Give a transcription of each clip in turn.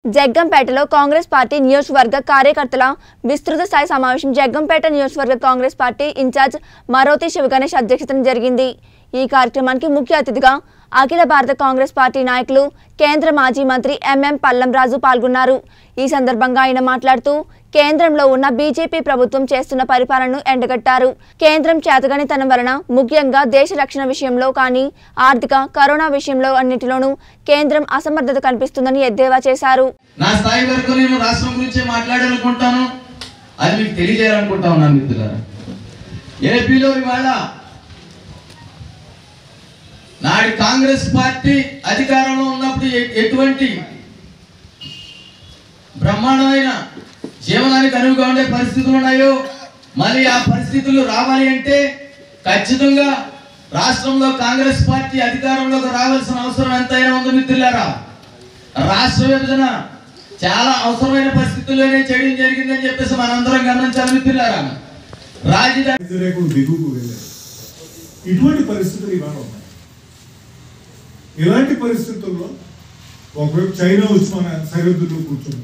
జగ్గంపేటలో Congress party నియోజకవర్గ కార్యకర్తల విస్తృత స్థాయి సమావేశం జగ్గంపేట నియోజకవర్గ కాంగ్రెస్ పార్టీ ఇన్ఛార్జ్ మరోతి శివగణేష్ అధ్యక్షతన జరిగింది ఈ కార్యక్రమానికి ముఖ్య అతిథిగా అఖిల భారత కాంగ్రెస్ పార్టీ నాయకులు కేంద్ర మాజీ మంత్రి ఎంఎం పల్లంరాజు పాల్గొన్నారు ఈ సందర్భంగా ఆయన మాట్లాడుతూ కేంద్రంలో ఉన్న బీజేపీ ప్రభుత్వం చేస్తున్న పరిపాలనను ఎండగట్టారు కేంద్రం చేతగనితనం వలన ముఖ్యంగా దేశ రక్షణ విషయంలో కానీ ఆర్థిక కరోనా విషయంలో అన్నిటిలోనూ కేంద్రం అసమర్థత కనిపిస్తుందని ఎద్దేవా చేశారు నా స్థాయి వరకు నేను రాష్ట్రం గురించే మాట్లాడాలనుకుంటాను అది మీకు తెలియజేయాలనుకుంటా ఉన్నాను మిత్రులారా ఏపీలో ఇవాళ నాటి కాంగ్రెస్ పార్టీ అధికారంలో ఉన్నప్పుడు ఎ- ఎటువంటి బ్రహ్మాండమైన జీవనానికి అనువుగా ఉండే పరిస్థితులు ఉన్నాయో మళ్ళీ ఆ పరిస్థితులు రావాలి అంటే ఖచ్చితంగా రాష్ట్రంలో కాంగ్రెస్ పార్టీ అధికారంలోకి రావాల్సిన అవసరం ఎంతైనా ఉంది మిత్రులారా రాష్ట్ర విభజన చాలా అవసరమైన పరిస్థితుల్లోనే చేయడం జరిగిందని చెప్పేసి మనందరం గమనించాలి మిత్రులారా రాజధాని వ్యతిరేకులు దిగువకు వెళ్ళారు ఇటువంటి పరిస్థితులు ఇవాళ ఉన్నాయి ఇలాంటి పరిస్థితుల్లో ఒకవైపు చైనా వచ్చి మన సరిహద్దుల్లో కూర్చుంది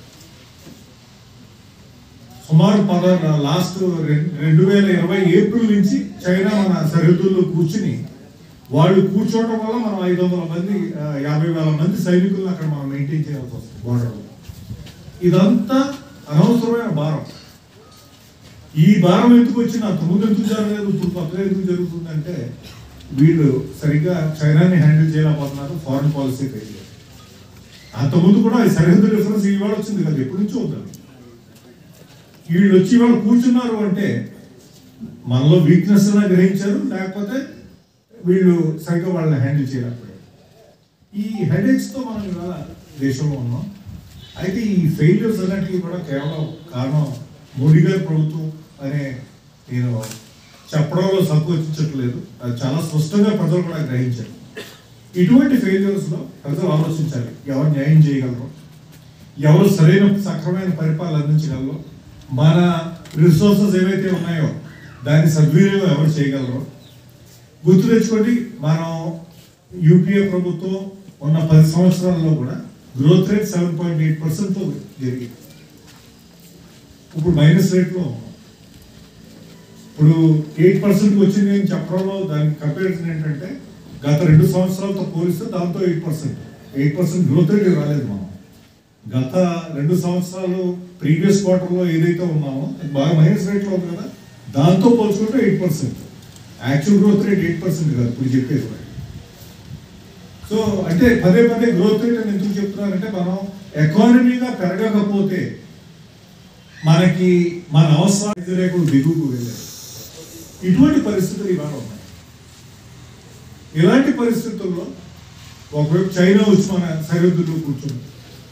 సుమారు పద లాస్ట్ రెండు వేల ఇరవై ఏప్రిల్ నుంచి చైనా మన సరిహద్దుల్లో కూర్చుని వాళ్ళు కూర్చోవడం వల్ల మనం ఐదు వందల మంది ఆ, యాభై వేల మంది సైనికులను అక్కడ మనం మెయింటైన్ చేయాల్సి వస్తుంది బోర్డర్లో ఇదంతా అనవసరమైన భారం ఈ భారం ఎందుకు వచ్చిన అంతకుముందు ఎందుకు జరగలేదు ఇప్పుడు కొత్తగా ఎందుకు జరుగుతుందంటే వీళ్ళు సరిగ్గా చైనాని హ్యాండిల్ చేయలేకపోతున్నారు ఫారెన్ పాలసీ తెలియదు అంతకుముందు కూడా ఈ సరిహద్దు డిఫరెన్స్ ఇవాళ వచ్చింది కదా ఎప్పటి నుంచో ఉందని వీళ్ళు వచ్చి ఇవాళ కూర్చున్నారు అంటే మనలో వీక్నెస్ గ్రహించారు లేకపోతే వీళ్ళు సరిగ్గా వాళ్ళని హ్యాండిల్ చేయలేకపోయారు ఈ హెడేక్స్ తో మనం ఇవాళ దేశంలో ఉన్నాం అయితే ఈ ఫెయిల్యూర్స్ అన్నిటికీ కూడా కేవలం కారణం మోడీ గారి ప్రభుత్వం అనే నేను చెప్పడంలో సంకోచించట్లేదు అది చాలా స్పష్టంగా ప్రజలు కూడా గ్రహించారు ఇటువంటి ఫెయిల్యూర్స్ లో ప్రజలు ఆలోచించాలి ఎవరు న్యాయం చేయగలరు ఎవరు సరైన సక్రమైన పరిపాలన అందించగలరు మన రిసోర్సెస్ ఏవైతే ఉన్నాయో దాన్ని సద్వినియోగం ఎవరు చేయగలరు గుర్తు తెచ్చుకోండి మనం యూపీఏ ప్రభుత్వం ఉన్న పది సంవత్సరాల్లో కూడా growth rate seven point eight percent జరిగింది ఇప్పుడు మైనస్ రేట్లో ఉన్నాం. ఇప్పుడు ఎయిట్ పర్సెంట్ వచ్చింది అని చెప్పడంలో దానికి కంపారిజన్ ఏంటంటే గత రెండు సంవత్సరాలతో పోలిస్తే దాంతో eight percent eight percent growth rate రాలేదు మనం గత రెండు సంవత్సరాలు ప్రీవియస్ క్వార్టర్లో ఏదైతే ఉన్నామో అది బాగా మైనస్ రేట్లో ఉంది కదా దాంతో పోల్చుకుంటే eight percent actual growth rate eight percent కాదు ఇప్పుడు చెప్పేది కూడా. సో అంటే పదే పదే గ్రోత్ రేట్ అని ఎందుకు చెప్తున్నారంటే మనం ఎకానమీగా పెరగకపోతే మనకి మన అవసరం వ్యతిరేకులు దిగువకు వెళ్ళారు ఇటువంటి పరిస్థితులు ఇవాళ ఉన్నాయి ఇలాంటి పరిస్థితుల్లో ఒకవైపు చైనా వచ్చి మన సరిహద్దుల్లో కూర్చుంది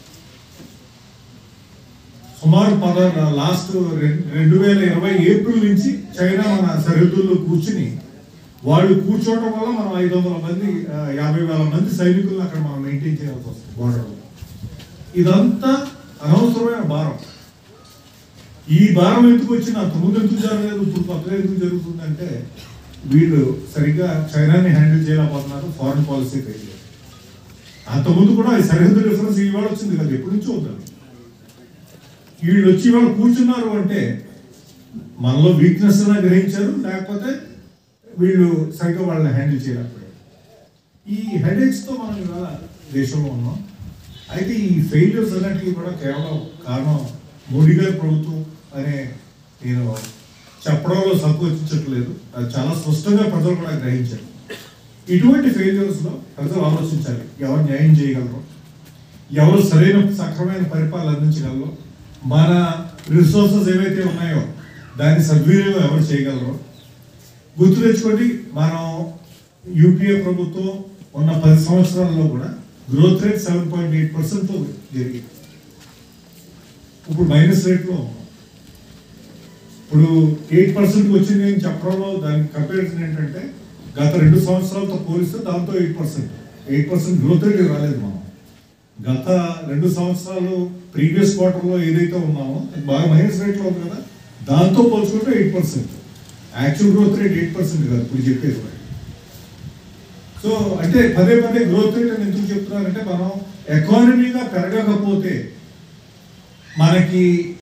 సుమారు పద లాస్ట్ రెండు వేల ఇరవై ఏప్రిల్ నుంచి చైనా మన సరిహద్దుల్లో కూర్చుని వాళ్ళు కూర్చోవడం వల్ల మనం ఐదు వందల మంది ఆ, యాభై వేల మంది సైనికులను అక్కడ మనం మెయింటైన్ చేయాల్సి వస్తుంది బోర్డర్లో ఇదంతా అనవసరమైన భారం ఈ భారం ఎందుకు వచ్చిన అంతకుముందు ఎందుకు జరగలేదు ఇప్పుడు కొత్తగా ఎందుకు జరుగుతుందంటే వీళ్ళు సరిగ్గా చైనాని హ్యాండిల్ చేయలేకపోతున్నారు ఫారెన్ పాలసీ తెలియదు అంతకుముందు కూడా ఈ సరిహద్దు డిఫరెన్స్ ఇవాళ వచ్చింది కదా ఎప్పటి నుంచో ఉందని వీళ్ళు వచ్చి ఇవాళ కూర్చున్నారు అంటే మనలో వీక్నెస్ గ్రహించారు లేకపోతే వీళ్ళు సరిగ్గా వాళ్ళని హ్యాండిల్ చేయలేకపోయారు ఈ హెడేక్స్ తో మనం ఇవాళ దేశంలో ఉన్నాం అయితే ఈ ఫెయిల్యూర్స్ అన్నిటికీ కూడా కేవలం కారణం మోడీ గారి ప్రభుత్వం అనే నేను చెప్పడంలో సంకోచించట్లేదు అది చాలా స్పష్టంగా ప్రజలు కూడా గ్రహించారు ఇటువంటి ఫెయిల్యూర్స్ లో ప్రజలు ఆలోచించాలి ఎవరు న్యాయం చేయగలరు ఎవరు సరైన సక్రమైన పరిపాలన అందించగలరు మన రిసోర్సెస్ ఏవైతే ఉన్నాయో దాన్ని సద్వినియోగం ఎవరు చేయగలరు గుర్తు తెచ్చుకోండి మనం యూపీఏ ప్రభుత్వం ఉన్న పది సంవత్సరాల్లో కూడా growth rate seven point eight percent జరిగింది ఇప్పుడు మైనస్ రేట్లో ఉన్నాం. ఇప్పుడు ఎయిట్ పర్సెంట్ వచ్చింది అని చెప్పడంలో దానికి కంపారిజన్ ఏంటంటే గత రెండు సంవత్సరాలతో పోలిస్తే దాంతో eight percent eight percent growth rate రాలేదు మనం గత రెండు సంవత్సరాలు ప్రీవియస్ క్వార్టర్లో ఏదైతే ఉన్నామో అది బాగా మైనస్ రేట్లో ఉంది కదా దాంతో పోల్చుకుంటే eight percent actual growth rate eight percent కాదు ఇప్పుడు చెప్పేది కూడా. సో అంటే పదే పదే గ్రోత్ రేట్ అని ఎందుకు చెప్తున్నారంటే మనం ఎకానమీగా పెరగకపోతే మనకి